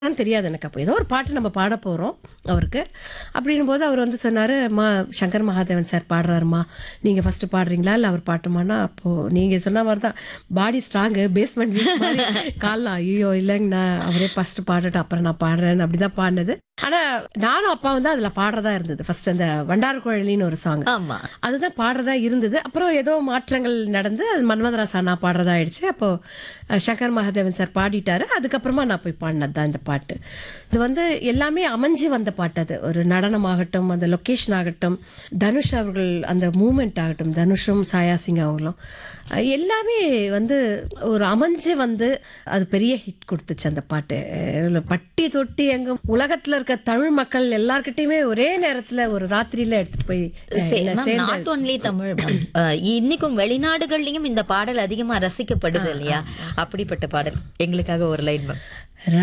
ஆன்னு தெரியாது எனக்கு அப்போ ஏதோ ஒரு பாட்டு நம்ம பாட போகிறோம் அவருக்கு அப்படின்னும் போது அவர் வந்து சொன்னார் அம்மா சங்கர் மகாதேவன் சார் பாடுறாருமா நீங்கள் ஃபஸ்ட்டு பாடுறீங்களா இல்லை அவர் பாட்டுமானா அப்போது நீங்கள் சொன்ன மாதிரி தான் பாடி ஸ்ட்ராங்கு பேஸ்மெண்ட் காலில் ஐயோ இல்லைங்கண்ணா அவரே ஃபஸ்ட்டு பாடட்டும் அப்புறம் நான் பாடுறேன் அப்படி தான் பாடினது ஆனால் நானும் அப்பா வந்து அதில் பாடுறதா இருந்தது ஃபர்ஸ்ட் அந்த வண்டார குழலின்னு ஒரு சாங் ஆமா அதுதான் பாடுறதா இருந்தது அப்புறம் ஏதோ மாற்றங்கள் நடந்து அது மன்மதராசா நான் பாடுறதா ஆயிடுச்சு அப்போ அஹ், சங்கர் மகாதேவன் சார் பாடிட்டாரு அதுக்கப்புறமா நான் போய் பாடினது தான் இந்த பாட்டு இது வந்து எல்லாமே அமைஞ்சு வந்த பாட்டு அது ஒரு நடனமாகட்டும் அந்த லொக்கேஷன் ஆகட்டும் தனுஷ் அவர்கள் அந்த மூமெண்ட் ஆகட்டும் தனுஷும் சாயா சிங் அவங்களும் அஹ், எல்லாமே வந்து ஒரு அமைஞ்சு வந்து அது பெரிய ஹிட் கொடுத்துச்சு அந்த பாட்டு அஹ், பட்டி தொட்டி எங்கும் உலகத்துல இருக்க தமிழ் மக்கள் எல்லார்கிட்டயுமே ஒரே நேரத்துல ஒரு ராத்திரியில எடுத்துட்டு போய் அஹ், என்ன சேர்ந்து நாட் ஒன்லி தமிழ் ma'am. அஹ், இன்னைக்கும் வெளிநாடுகள்லயும் இந்த பாடல் அதிகமா ரசிக்கப்படுது இல்லையா அப்படிப்பட்ட பாடல் எங்களுக்காக ஒரு லைன் மேம்